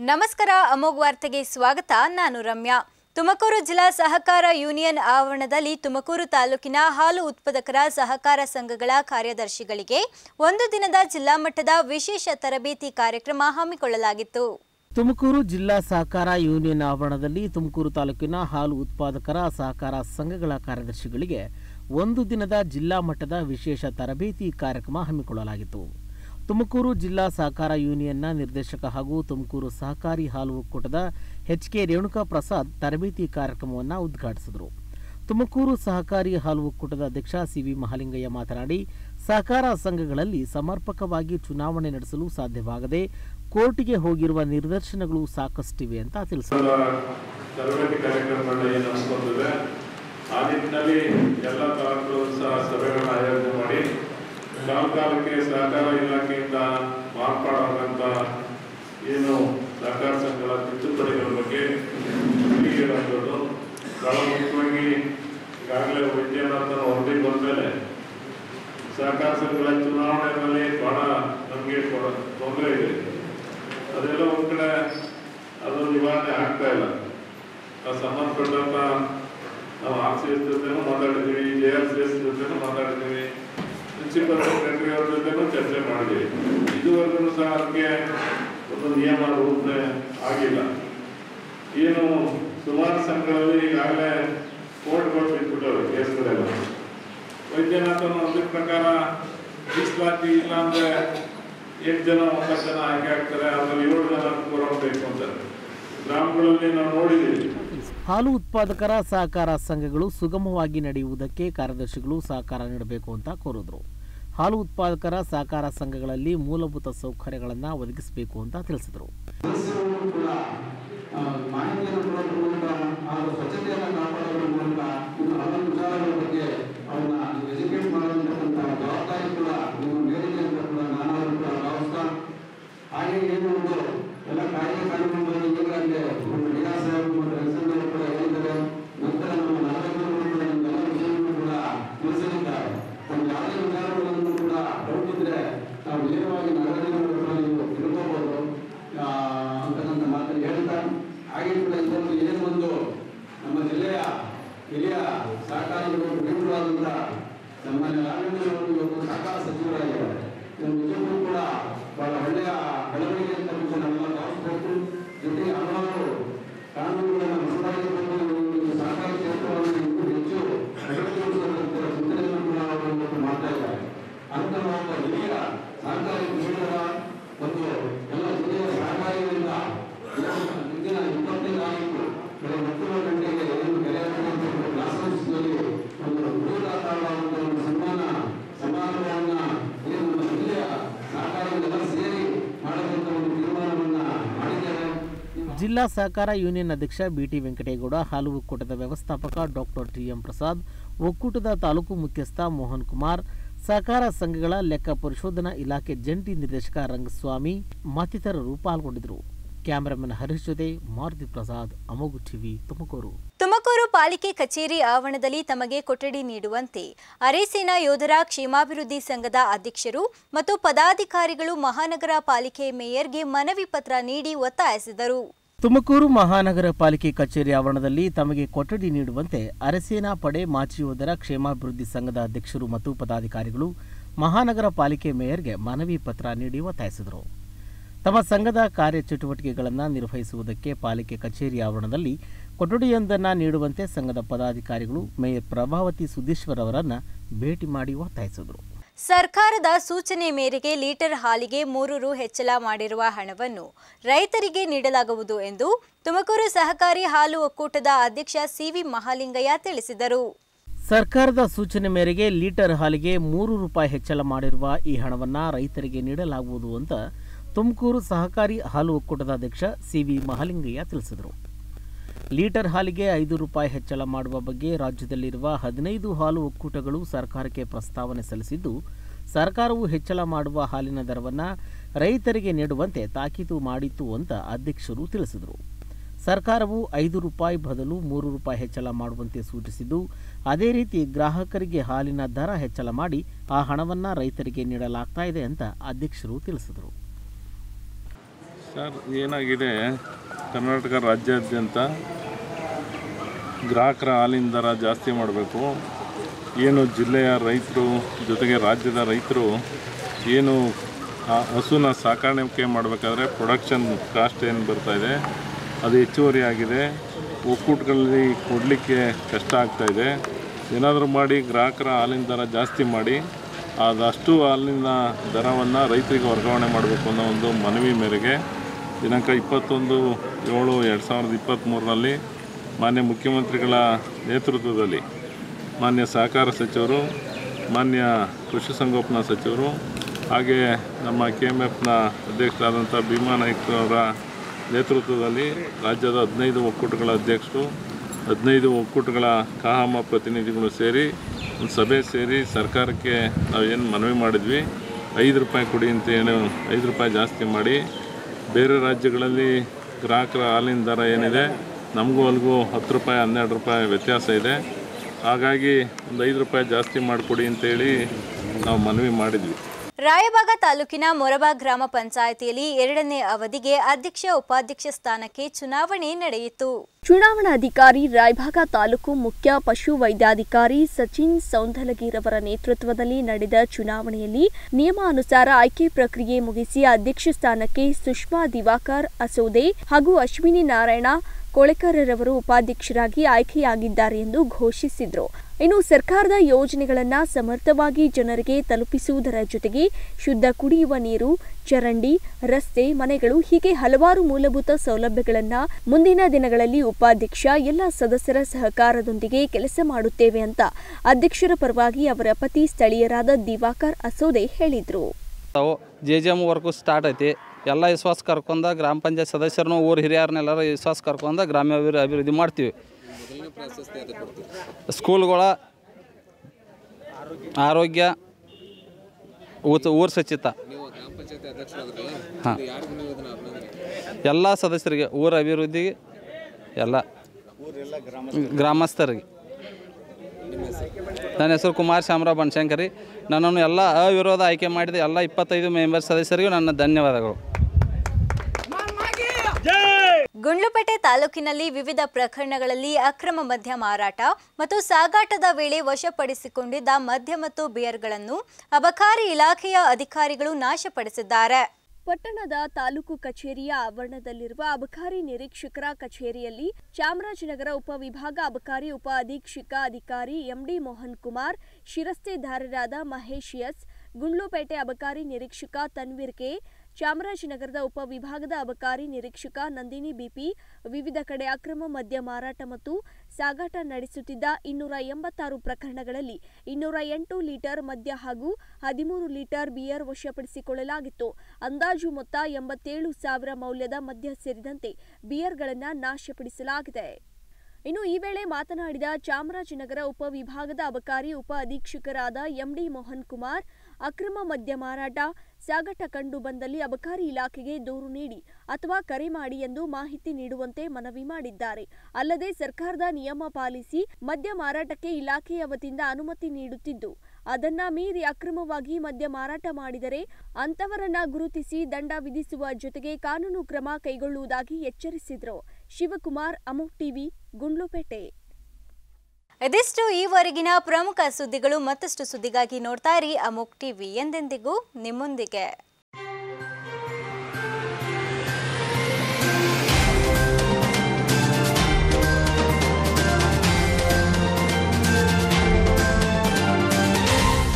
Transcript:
ನಮಸ್ಕಾರ ಅಮೋಘ್ ವಾರ್ತೆಗೆ ಸ್ವಾಗತ ನಾನು ರಮ್ಯಾ ತುಮಕೂರು ಜಿಲ್ಲಾ ಸಹಕಾರ ಯೂನಿಯನ್ ಆವರಣದಲ್ಲಿ ತುಮಕೂರು ತಾಲೂಕಿನ ಹಾಲು ಉತ್ಪಾದಕರ ಸಹಕಾರ ಸಂಘಗಳ ಕಾರ್ಯದರ್ಶಿಗಳಿಗೆ ಒಂದು ದಿನದ ಜಿಲ್ಲಾ ಮಟ್ಟದ ವಿಶೇಷ ತರಬೇತಿ ಕಾರ್ಯಕ್ರಮ ಹಮ್ಮಿಕೊಳ್ಳಲಾಗಿತ್ತು ತುಮಕೂರು ಜಿಲ್ಲಾ ಸಹಕಾರ ಯೂನಿಯನ್ ಆವರಣದಲ್ಲಿ ತುಮಕೂರು ತಾಲೂಕಿನ ಹಾಲು ಉತ್ಪಾದಕರ ಸಹಕಾರ ಸಂಘಗಳ ಕಾರ್ಯದರ್ಶಿಗಳಿಗೆ ಒಂದು ದಿನದ ಜಿಲ್ಲಾ ಮಟ್ಟದ ವಿಶೇಷ ತರಬೇತಿ ಕಾರ್ಯಕ್ರಮ ಹಮ್ಮಿಕೊಳ್ಳಲಾಗಿತ್ತು ತುಮಕೂರು ಜಿಲ್ಲಾ ಸಹಕಾರ ಯೂನಿಯನ್ನ ನಿರ್ದೇಶಕ ಹಾಗೂ ತುಮಕೂರು ಸಹಕಾರಿ ಹಾಲು ಒಕ್ಕೂಟದ ಎಚ್ ಕೆ ರೇಣುಕಾ ಪ್ರಸಾದ್ ತರಬೇತಿ ಕಾರ್ಯಕ್ರಮವನ್ನು ಉದ್ಘಾಟಿಸಿದರು ತುಮಕೂರು ಸಹಕಾರಿ ಹಾಲು ಒಕ್ಕೂಟದ ಅಧ್ಯಕ್ಷ ಸಿವಿ ಮಹಾಲಿಂಗಯ್ಯ ಮಾತನಾಡಿ ಸಹಕಾರ ಸಂಘಗಳಲ್ಲಿ ಸಮರ್ಪಕವಾಗಿ ಚುನಾವಣೆ ನಡೆಸಲು ಸಾಧ್ಯವಾಗದೆ ಕೋರ್ಟಿಗೆ ಹೋಗಿರುವ ನಿದರ್ಶನಗಳು ಸಾಕಷ್ಟಿವೆ ಅಂತ ತಿಳಿಸಿದರು ತರಬೇತಿ ಕಾರ್ಯಕ್ರಮಗಳನ್ನ ಏನು ಹಮ್ಮಿಕೊಂಡಿದೆ ಆ ನಿಟ್ಟಿನಲ್ಲಿ ಎಲ್ಲ ತಾಲೂಕುಗಳು ಸಹ ಸಭೆಗಳನ್ನ ಆಯೋಜನೆ ಮಾಡಿ ಕಾಲ ಕಾಲಕ್ಕೆ ಸಹಕಾರ ಇಲಾಖೆಯಿಂದ ಮಾರ್ಪಾಡಾದಂಥ ಏನು ಸಹಕಾರ ಸಂಘಗಳ ತಿದ್ದುಪಡಿಗಳ ಬಗ್ಗೆ ತಿಳಿಗಿರೋದು ಬಹಳ ಮುಖ್ಯವಾಗಿ ಈಗಾಗಲೇ ವಿದ್ಯಾರ್ಥನ ವರದಿ ಬಂದಮೇಲೆ ಸಹಕಾರ ಸಂಘಗಳ ಚುನಾವಣೆಯಲ್ಲಿ ಬಹಳ ನಮಗೆ ತೊಂದರೆ ಇದೆ ಅದೆಲ್ಲ ಒಂದ್ ಕಡೆ ಅದು ನಿವಾರಣೆ ಆಗ್ತಾ ಇಲ್ಲ ಆ ಸಂಬಂಧಪಟ್ಟಂತ ನಾವು ಆರ್ ಸಿ ಎಸ್ ಜೊತೆನೂ ಮಾತಾಡಿದ್ದೀವಿ ಜೆ ಆರ್ ಸಿ ಎಸ್ ಜೊತೆನೂ ಮಾತಾಡಿದ್ದೀವಿ ಪ್ರಿನ್ಸಿಪಲ್ ಸೆಕ್ರೆಟರಿ ಅವ್ರ ಜೊತೆನೂ ಚರ್ಚೆ ಮಾಡಿದ್ದೀವಿ ಇದುವರೆಗೂ ಸಹ ಅದಕ್ಕೆ ಒಂದು ನಿಯಮ ರೂಪಣೆ ಆಗಿಲ್ಲ ಏನು ಸುಮಾರು ಸಂಘಗಳಲ್ಲಿ ಈಗಾಗಲೇ ಕೋರ್ಟ್ಗಳು ಬಿಟ್ಬಿಟ್ಟವ್ರೆ ಕೇಸ್ಗಳೆಲ್ಲ ವೈದ್ಯನಾಥನ ಅಂದಿದ ಪ್ರಕಾರ ಮೀಸಲಾತಿ ಇಲ್ಲ ಅಂದ್ರೆ ಎಂಟು ಜನ ಒಂಬತ್ತು ಜನ ಆಯ್ಕೆ ಆಗ್ತಾರೆ ಆಮೇಲೆ ಏಳು ಜನ ಬೇಕು ಅಂತಾರೆ ಗ್ರಾಮಗಳಲ್ಲಿ ನಾವು ನೋಡಿದ್ದೀವಿ ಹಾಲು ಉತ್ಪಾದಕರ ಸಹಕಾರ ಸಂಘಗಳು ಸುಗಮವಾಗಿ ನಡೆಯುವುದಕ್ಕೆ ಕಾರ್ಯದರ್ಶಿಗಳು ಸಹಕಾರ ನೀಡಬೇಕು ಅಂತ ಕೋರಿದ್ರು ಹಾಲು ಉತ್ಪಾದಕರ ಸಹಕಾರ ಸಂಘಗಳಲ್ಲಿ ಮೂಲಭೂತ ಸೌಕರ್ಯಗಳನ್ನು ಒದಗಿಸಬೇಕು ಅಂತ ತಿಳಿಸಿದರು ಸದಸ್ಯರು ಕೂಡ ಆ, ಮಾಹಿತಿಯನ್ನು ಕೊಡೋದ್ರ ಮೂಲಕ ಹಾಗೂ ಸ್ವಚ್ಛತೆಯನ್ನು ಕಾಪಾಡೋದ್ರ ಮೂಲಕ ಇನ್ನು ಹಲವು ವಿಚಾರಗಳ ಬಗ್ಗೆ ಅವ್ರನ್ನ ಎಜುಕೇಟ್ ಮಾಡುವಂತಕ್ಕಂಥ ಜವಾಬ್ದಾರಿ ಕೂಡ ನೀವು ಮೇಲಿದೆ ಅಂತ ಕೂಡ ನಾನು ಅವ್ರನ್ನ ಕೂಡ ಭಾವಿಸ್ತಾ ಹಾಗೆ ಏನು ಒಂದು ಎಲ್ಲ ಕಾಯ್ದೆ ಕಾನೂನುಗಳನ್ನು ಈಗಾಗಲೇ ನಮ್ಮ ಡಿಆ ಸಾಹೇಬ್ ಮತ್ತು ಎಸ್ಎನ್ ಅವರು ಕೂಡ ಹೇಳಿದ್ದಾರೆ ನಂತರ ನಮ್ಮ ನಾಗರಿಕರು ಕೂಡ ನಿಮ್ಗೆಲ್ಲ ವಿಷಯವನ್ನು ಕೂಡ ತಿಳಿಸಲಿದ್ದಾರೆ ಒಂದು ಯಾವುದೇ ವಿಚಾರಗಳನ್ನು ಕೂಡ ಡೌಟ್ ಇದ್ರೆ ನಾವು ನೇರವಾಗಿ ನಾಗರಿಕರ ಹತ್ರ ನೀವು ತಿಳ್ಕೋಬಹುದು ಆ, ಅಂತಕ್ಕಂಥ ಮಾತನ್ನು ಹೇಳ್ತಾ ಹಾಗೆ ಕೂಡ ಇದೊಂದು ಏನು ಒಂದು ನಮ್ಮ ಜಿಲ್ಲೆಯ ಹಿರಿಯ ಸಹಕಾರಿಗಳು ನಿಪುಣರಾದಂಥ ನಮ್ಮನೆ ರಾಘವೇಂದ್ರ ಅವರು ಇವತ್ತು ಸಹಕಾರ ಸಚಿವರಾಗಿದ್ದಾರೆ ಇದು ನಿಜಕ್ಕೂ ಕೂಡ ಬಹಳ ಒಳ್ಳೆಯ ಬೆಳವಣಿಗೆ ಅಂತ ವಿಷಯ ನಾವೆಲ್ಲ ಭಾವಿಸಬೇಕು ಜೊತೆಗೆ ಹಲವಾರು ಕಾನೂನುಗಳನ್ನು ಮಸೂದಾಗಿ ಬಂದು ಈ ಸಹಕಾರಿ ಕ್ಷೇತ್ರವನ್ನು ಇನ್ನೂ ಹೆಚ್ಚು ಪ್ರಗತಿಗೊಳಿಸಬೇಕಂತ ಚಿಂತನೆಯನ್ನು ಕೂಡ ಅವರು ಇವತ್ತು ಮಾಡ್ತಾ ಇದ್ದಾರೆ ಅಂತ ಒಬ್ಬ ಹಿರಿಯ ಸಹಕಾರಿ ಕೃಷಿಕರ ಒಂದು ಎಲ್ಲ ಜಿಲ್ಲೆಯ ಸಹಕಾರಿಗಳಿಂದ ಮುಂದಿನ ಇಪ್ಪತ್ತನೇ ತಾರೀಕು ಬೆಳಗ್ಗೆ ಹತ್ತುವರೆ ಗಂಟೆಗೆ ಏನು ಕೆರೆಯಾಗುವಂತಹ ಕ್ಲಾಸ್ ಹೌಸ್ನಲ್ಲಿ ಒಂದು ಬೃಹದಾಕಾರವಾದಂಥ ಒಂದು ಸನ್ಮಾನ ಸಮಾರಂಭವನ್ನ ಏನು ನಮ್ಮ ಜಿಲ್ಲೆಯ ಸಹಕಾರಿಗಳೆಲ್ಲ ಸೇರಿ ಮಾಡಬೇಕಂತ ಒಂದು ತೀರ್ಮಾನವನ್ನ ಮಾಡಿದ್ದೇವೆ ಜಿಲ್ಲಾ ಸಹಕಾರ ಯೂನಿಯನ್ ಅಧ್ಯಕ್ಷ ಬಿಟಿ ವೆಂಕಟೇಗೌಡ ಹಾಲು ಒಕ್ಕೂಟದ ವ್ಯವಸ್ಥಾಪಕ ಡಾಕ್ಟರ್ ಟಿಎಂ ಪ್ರಸಾದ್ ಒಕ್ಕೂಟದ ತಾಲೂಕು ಮುಖ್ಯಸ್ಥ ಮೋಹನ್ ಕುಮಾರ್ ಸಹಕಾರ ಸಂಘಗಳ ಲೆಕ್ಕ ಪರಿಶೋಧನಾ ಇಲಾಖೆ ಜಂಟಿ ನಿರ್ದೇಶಕ ರಂಗಸ್ವಾಮಿ ಮತ್ತಿತರರು ಪಾಲ್ಗೊಂಡಿದ್ದರು ಕ್ಯಾಮರಾಮನ್ ಹರೀಶ್ ಜೊತೆ ಮಾರುತಿ ಪ್ರಸಾದ್ ಅಮೋಘ ಟಿವಿ ತುಮಕೂರು ತುಮಕೂರು ಪಾಲಿಕೆ ಕಚೇರಿ ಆವರಣದಲ್ಲಿ ತಮಗೆ ಕೊಠಡಿ ನೀಡುವಂತೆ ಅರೆಸೇನಾ ಯೋಧರ ಕ್ಷೇಮಾಭಿವೃದ್ಧಿ ಸಂಘದ ಅಧ್ಯಕ್ಷರು ಮತ್ತು ಪದಾಧಿಕಾರಿಗಳು ಮಹಾನಗರ ಪಾಲಿಕೆ ಮೇಯರ್ಗೆ ಮನವಿ ಪತ್ರ ನೀಡಿ ಒತ್ತಾಯಿಸಿದರು ತುಮಕೂರು ಮಹಾನಗರ ಪಾಲಿಕೆ ಕಚೇರಿ ಆವರಣದಲ್ಲಿ ತಮಗೆ ಕೊಠಡಿ ನೀಡುವಂತೆ ಅರೆಸೇನಾ ಪಡೆ ಮಾಜಿ ಯೋಧರ ಕ್ಷೇಮಾಭಿವೃದ್ಧಿ ಸಂಘದ ಅಧ್ಯಕ್ಷರು ಮತ್ತು ಪದಾಧಿಕಾರಿಗಳು ಮಹಾನಗರ ಪಾಲಿಕೆ ಮೇಯರ್ಗೆ ಮನವಿ ಪತ್ರ ನೀಡಿ ಒತ್ತಾಯಿಸಿದರು ತಮ್ಮ ಸಂಘದ ಕಾರ್ಯಚಟುವಟಿಕೆಗಳನ್ನು ನಿರ್ವಹಿಸುವುದಕ್ಕೆ ಪಾಲಿಕೆ ಕಚೇರಿ ಆವರಣದಲ್ಲಿ ಕೊಠಡಿಯೊಂದನ್ನು ನೀಡುವಂತೆ ಸಂಘದ ಪದಾಧಿಕಾರಿಗಳು ಮೇಯರ್ ಪ್ರಭಾವತಿ ಸುಧೀಶ್ವರ್ ಅವರನ್ನು ಭೇಟಿ ಮಾಡಿ ಒತ್ತಾಯಿಸಿದರು ಸರ್ಕಾರದ ಸೂಚನೆ ಮೇರೆಗೆ ಲೀಟರ್ ಹಾಲಿಗೆ ಮೂರು ರು ಹೆಚ್ಚಳ ಮಾಡಿರುವ ಹಣವನ್ನು ರೈತರಿಗೆ ನೀಡಲಾಗುವುದು ಎಂದು ತುಮಕೂರು ಸಹಕಾರಿ ಹಾಲು ಒಕ್ಕೂಟದ ಅಧ್ಯಕ್ಷ ಸಿವಿ ಮಹಾಲಿಂಗಯ್ಯ ತಿಳಿಸಿದರು ಸರ್ಕಾರದ ಸೂಚನೆ ಮೇರೆಗೆ ಲೀಟರ್ ಹಾಲಿಗೆ ಮೂರು ರೂಪಾಯಿ ಹೆಚ್ಚಳ ಮಾಡಿರುವ ಈ ಹಣವನ್ನು ರೈತರಿಗೆ ನೀಡಲಾಗುವುದು ಅಂತ ತುಮಕೂರು ಸಹಕಾರಿ ಹಾಲು ಒಕ್ಕೂಟದ ಅಧ್ಯಕ್ಷ ಸಿವಿ ಮಹಾಲಿಂಗಯ್ಯ ತಿಳಿಸಿದರು ಲೀಟರ್ ಹಾಲಿಗೆ ಐದು ರೂಪಾಯಿ ಹೆಚ್ಚಳ ಮಾಡುವ ಬಗ್ಗೆ ರಾಜ್ಯದಲ್ಲಿರುವ ಹದಿನೈದು ಹಾಲು ಒಕ್ಕೂಟಗಳು ಸರ್ಕಾರಕ್ಕೆ ಪ್ರಸ್ತಾವನೆ ಸಲ್ಲಿಸಿದ್ದು ಸರ್ಕಾರವು ಹೆಚ್ಚಳ ಮಾಡುವ ಹಾಲಿನ ದರವನ್ನು ರೈತರಿಗೆ ನೀಡುವಂತೆ ತಾಕೀತು ಮಾಡಿತ್ತು ಅಂತ ಅಧ್ಯಕ್ಷರು ತಿಳಿಸಿದರು ಸರ್ಕಾರವು ಐದು ರೂಪಾಯಿ ಬದಲು ಮೂರು ರೂಪಾಯಿ ಹೆಚ್ಚಳ ಮಾಡುವಂತೆ ಸೂಚಿಸಿದ್ದು ಅದೇ ರೀತಿ ಗ್ರಾಹಕರಿಗೆ ಹಾಲಿನ ದರ ಹೆಚ್ಚಳ ಮಾಡಿ ಆ ಹಣವನ್ನು ರೈತರಿಗೆ ನೀಡಲಾಗ್ತಾ ಇದೆ ಅಂತ ಅಧ್ಯಕ್ಷರು ತಿಳಿಸಿದರು ಸರ್ ಏನಾಗಿದೆ ಕರ್ನಾಟಕ ರಾಜ್ಯಾದ್ಯಂತ ಗ್ರಾಹಕರ ಹಾಲಿನ ದರ ಜಾಸ್ತಿ ಮಾಡಬೇಕು ಏನು ಜಿಲ್ಲೆಯ ರೈತರು ಜೊತೆಗೆ ರಾಜ್ಯದ ರೈತರು ಏನು ಆ ಹಸುನ ಸಾಕಾಣಿಕೆ ಮಾಡಬೇಕಾದ್ರೆ ಪ್ರೊಡಕ್ಷನ್ ಕಾಸ್ಟ್ ಏನು ಬರ್ತಾಯಿದೆ ಅದು ಹೆಚ್ಚುವರಿ ಆಗಿದೆ ಒಕ್ಕೂಟಗಳಲ್ಲಿ ಕೊಡಲಿಕ್ಕೆ ಕಷ್ಟ ಆಗ್ತಾಯಿದೆ ಏನಾದರೂ ಮಾಡಿ ಗ್ರಾಹಕರ ಹಾಲಿನ ದರ ಜಾಸ್ತಿ ಮಾಡಿ ಅದಷ್ಟು ಹಾಲಿನ ದರವನ್ನು ರೈತರಿಗೆ ವರ್ಗಾವಣೆ ಮಾಡಬೇಕು ಅನ್ನೋ ಒಂದು ಮನವಿ ಮೇರೆಗೆ ದಿನಾಂಕ ಇಪ್ಪತ್ತೊಂದು ಏಳು ಎರಡು ಸಾವಿರದ ಇಪ್ಪತ್ತ್ಮೂರರಲ್ಲಿ ಮಾನ್ಯ ಮುಖ್ಯಮಂತ್ರಿಗಳ ನೇತೃತ್ವದಲ್ಲಿ ಮಾನ್ಯ ಸಹಕಾರ ಸಚಿವರು ಮಾನ್ಯ ಕೃಷಿ ಸಂಗೋಪನಾ ಸಚಿವರು ಹಾಗೆ ನಮ್ಮ ಕೆ ಎಮ್ ಎಫ್ನ ಅಧ್ಯಕ್ಷರಾದಂಥ ಭೀಮಾ ನಾಯ್ಕರವರ ನೇತೃತ್ವದಲ್ಲಿ ರಾಜ್ಯದ ಹದಿನೈದು ಒಕ್ಕೂಟಗಳ ಅಧ್ಯಕ್ಷರು ಹದಿನೈದು ಒಕ್ಕೂಟಗಳ ಕಾಹಮ ಪ್ರತಿನಿಧಿಗಳು ಸೇರಿ ಒಂದು ಸಭೆ ಸೇರಿ ಸರ್ಕಾರಕ್ಕೆ ನಾವು ಏನು ಮನವಿ ಮಾಡಿದ್ವಿ ಐದು ರೂಪಾಯಿ ಕೊಡಿ ಅಂತ ಏನು ಐದು ರೂಪಾಯಿ ಜಾಸ್ತಿ ಮಾಡಿ ಬೇರೆ ರಾಜ್ಯಗಳಲ್ಲಿ ಗ್ರಾಹಕರ ಹಾಲಿನ ದರ ಏನಿದೆ ನಮಗೂ ಅಲ್ಲಿಗೂ ಹತ್ತು ರೂಪಾಯಿ ಹನ್ನೆರಡು ರೂಪಾಯಿ ವ್ಯತ್ಯಾಸ ಇದೆ ಹಾಗಾಗಿ ಒಂದು ಐದು ರೂಪಾಯಿ ಜಾಸ್ತಿ ಮಾಡಿಕೊಡಿ ಅಂತೇಳಿ ನಾವು ಮನವಿ ಮಾಡಿದ್ವಿ ರಾಯಬಾಗ ತಾಲೂಕಿನ ಮೊರಬಾ ಗ್ರಾಮ ಪಂಚಾಯಿತಿಯಲ್ಲಿ ಎರಡನೇ ಅವಧಿಗೆ ಅಧ್ಯಕ್ಷ ಉಪಾಧ್ಯಕ್ಷ ಸ್ಥಾನಕ್ಕೆ ಚುನಾವಣೆ ನಡೆಯಿತು ಚುನಾವಣಾಧಿಕಾರಿ ರಾಯಭಾಗ ತಾಲೂಕು ಮುಖ್ಯ ಪಶು ವೈದ್ಯಾಧಿಕಾರಿ ಸಚಿನ್ ಸೌಂದಲಗಿರವರ ನೇತೃತ್ವದಲ್ಲಿ ನಡೆದ ಚುನಾವಣೆಯಲ್ಲಿ ನಿಯಮಾನುಸಾರ ಆಯ್ಕೆ ಪ್ರಕ್ರಿಯೆ ಮುಗಿಸಿ ಅಧ್ಯಕ್ಷ ಸ್ಥಾನಕ್ಕೆ ಸುಷ್ಮಾ ದಿವಾಕರ್ ಅಸೋದೆ ಹಾಗೂ ಅಶ್ವಿನಿ ನಾರಾಯಣ ಕೊಳೆಕರರವರು ಉಪಾಧ್ಯಕ್ಷರಾಗಿ ಆಯ್ಕೆಯಾಗಿದ್ದಾರೆ ಎಂದು ಘೋಷಿಸಿದ್ರು ಇನ್ನು ಸರ್ಕಾರದ ಯೋಜನೆಗಳನ್ನ ಸಮರ್ಥವಾಗಿ ಜನರಿಗೆ ತಲುಪಿಸುವುದರ ಜೊತೆಗೆ ಶುದ್ಧ ಕುಡಿಯುವ ನೀರು ಚರಂಡಿ ರಸ್ತೆ ಮನೆಗಳು ಹೀಗೆ ಹಲವಾರು ಮೂಲಭೂತ ಸೌಲಭ್ಯಗಳನ್ನ ಮುಂದಿನ ದಿನಗಳಲ್ಲಿ ಉಪಾಧ್ಯಕ್ಷ ಎಲ್ಲ ಸದಸ್ಯರ ಸಹಕಾರದೊಂದಿಗೆ ಕೆಲಸ ಮಾಡುತ್ತೇವೆ ಅಂತ ಅಧ್ಯಕ್ಷರ ಪರವಾಗಿ ಅವರ ಪತಿ ಸ್ಥಳೀಯರಾದ ದಿವಾಕರ್ ಅಸೋದೆ ಹೇಳಿದ್ರು ಅವು J J M work start ಐತಿ ಎಲ್ಲ ವಿಶ್ವಾಸ ಕರ್ಕೊಂಡ ಗ್ರಾಮ ಪಂಚಾಯತ್ ಸದಸ್ಯರನ್ನು ಊರು ಹಿರಿಯರನ್ನೆಲ್ಲರೂ ವಿಶ್ವಾಸ ಕರ್ಕೊಂಡ ಗ್ರಾಮ್ಯ ಅಭಿವೃದ್ಧಿ ಅಭಿವೃದ್ಧಿ ಮಾಡ್ತೀವಿ ಸ್ಕೂಲ್ಗಳ ಆರೋಗ್ಯ ಊತ ಊರು ಸ್ವಚ್ಛತ ಹಾಂ ಎಲ್ಲ ಸದಸ್ಯರಿಗೆ ಊರ ಅಭಿವೃದ್ಧಿಗೆ ಎಲ್ಲ ಗ್ರಾಮಸ್ಥರಿಗೆ ನನ್ನ ಹೆಸರು ಕುಮಾರ್ ಶಾಮರಾವ್ ಬನಶಂಕರಿ ನನ್ನನ್ನು ಎಲ್ಲ ಅವಿರೋಧ ಆಯ್ಕೆ ಮಾಡಿದ ಎಲ್ಲ ಇಪ್ಪತ್ತೈದು ಮೆಂಬರ್ ಸದಸ್ಯರಿಗೂ ನನ್ನ ಧನ್ಯವಾದಗಳು ಗುಂಡ್ಲುಪೇಟೆ ತಾಲೂಕಿನಲ್ಲಿ ವಿವಿಧ ಪ್ರಕರಣಗಳಲ್ಲಿ ಅಕ್ರಮ ಮದ್ಯ ಮಾರಾಟ ಮತ್ತು ಸಾಗಾಟದ ವೇಳೆ ವಶಪಡಿಸಿಕೊಂಡಿದ್ದ ಮದ್ಯ ಮತ್ತು ಬಿಯರ್ಗಳನ್ನು ಅಬಕಾರಿ ಇಲಾಖೆಯ ಅಧಿಕಾರಿಗಳು ನಾಶಪಡಿಸಿದ್ದಾರೆ ಪಟ್ಟಣದ ತಾಲೂಕು ಕಚೇರಿಯ ಆವರಣದಲ್ಲಿರುವ ಅಬಕಾರಿ ನಿರೀಕ್ಷಕರ ಕಚೇರಿಯಲ್ಲಿ ಚಾಮರಾಜನಗರ ಉಪವಿಭಾಗ ಅಬಕಾರಿ ಉಪ ಅಧೀಕ್ಷಕ ಅಧಿಕಾರಿ ಎಂಡಿ ಮೋಹನ್ ಕುಮಾರ್ ಶಿರಸ್ತೆದಾರರಾದ ಮಹೇಶ್ ಎಸ್ ಗುಂಡ್ಲುಪೇಟೆ ಅಬಕಾರಿ ನಿರೀಕ್ಷಕ ತನ್ವೀರ್ ಕೆ ಚಾಮರಾಜನಗರದ ಉಪವಿಭಾಗದ ಅಬಕಾರಿ ನಿರೀಕ್ಷಕ ನಂದಿನಿ ಬಿಪಿ ವಿವಿಧ ಕಡೆ ಅಕ್ರಮ ಮದ್ಯ ಮಾರಾಟ ಮತ್ತು ಸಾಗಾಟ ನಡೆಸುತ್ತಿದ್ದ ಇನ್ನೂರ ಎಂಬತ್ತಾರು ಪ್ರಕರಣಗಳಲ್ಲಿ ಇನ್ನೂರ ಎಂಟು ಲೀಟರ್ ಮದ್ಯ ಹಾಗೂ ಹದಿಮೂರು ಲೀಟರ್ ಬಿಯರ್ ವಶಪಡಿಸಿಕೊಳ್ಳಲಾಗಿತ್ತು ಅಂದಾಜು ಮೊತ್ತ ಎಂಬತ್ತೇಳು ಸಾವಿರ ಮೌಲ್ಯದ ಮದ್ಯ ಸೇರಿದಂತೆ ಬಿಯರ್ಗಳನ್ನು ನಾಶಪಡಿಸಲಾಗಿದೆ ಇನ್ನು ಈ ವೇಳೆ ಮಾತನಾಡಿದ ಚಾಮರಾಜನಗರ ಉಪವಿಭಾಗದ ಅಬಕಾರಿ ಉಪ ಅಧೀಕ್ಷಕರಾದ ಎಂಡಿ ಮೋಹನ್ ಕುಮಾರ್ ಅಕ್ರಮ ಮದ್ಯ ಮಾರಾಟ ಸಾಗಾಟ ಕಂಡು ಬಂದಲ್ಲಿ ಅಬಕಾರಿ ಇಲಾಖೆಗೆ ದೂರು ನೀಡಿ ಅಥವಾ ಕರೆ ಮಾಡಿ ಎಂದು ಮಾಹಿತಿ ನೀಡುವಂತೆ ಮನವಿ ಮಾಡಿದ್ದಾರೆ ಅಲ್ಲದೆ ಸರ್ಕಾರದ ನಿಯಮ ಪಾಲಿಸಿ ಮದ್ಯ ಮಾರಾಟಕ್ಕೆ ಇಲಾಖೆಯ ವತಿಯಿಂದ ಅನುಮತಿ ನೀಡುತ್ತಿದ್ದು ಅದನ್ನ ಮೀರಿ ಅಕ್ರಮವಾಗಿ ಮದ್ಯ ಮಾರಾಟ ಮಾಡಿದರೆ ಅಂತವರನ್ನ ಗುರುತಿಸಿ ದಂಡ ವಿಧಿಸುವ ಜೊತೆಗೆ ಕಾನೂನು ಕ್ರಮ ಕೈಗೊಳ್ಳುವುದಾಗಿ ಎಚ್ಚರಿಸಿದ್ರು ಶಿವಕುಮಾರ್ ಅಮೋಕ್ ಟಿವಿ ಗುಂಡ್ಲುಪೇಟೆ ಇದಿಷ್ಟು ಈವರೆಗಿನ ಪ್ರಮುಖ ಸುದ್ದಿಗಳು ಮತ್ತಷ್ಟು ಸುದ್ದಿಗಾಗಿ ನೋಡ್ತಾ ಇರಿ ಅಮೋಕ್ ಟಿವಿ ಎಂದೆಂದಿಗೂ ನಿಮ್ಮೊಂದಿಗೆ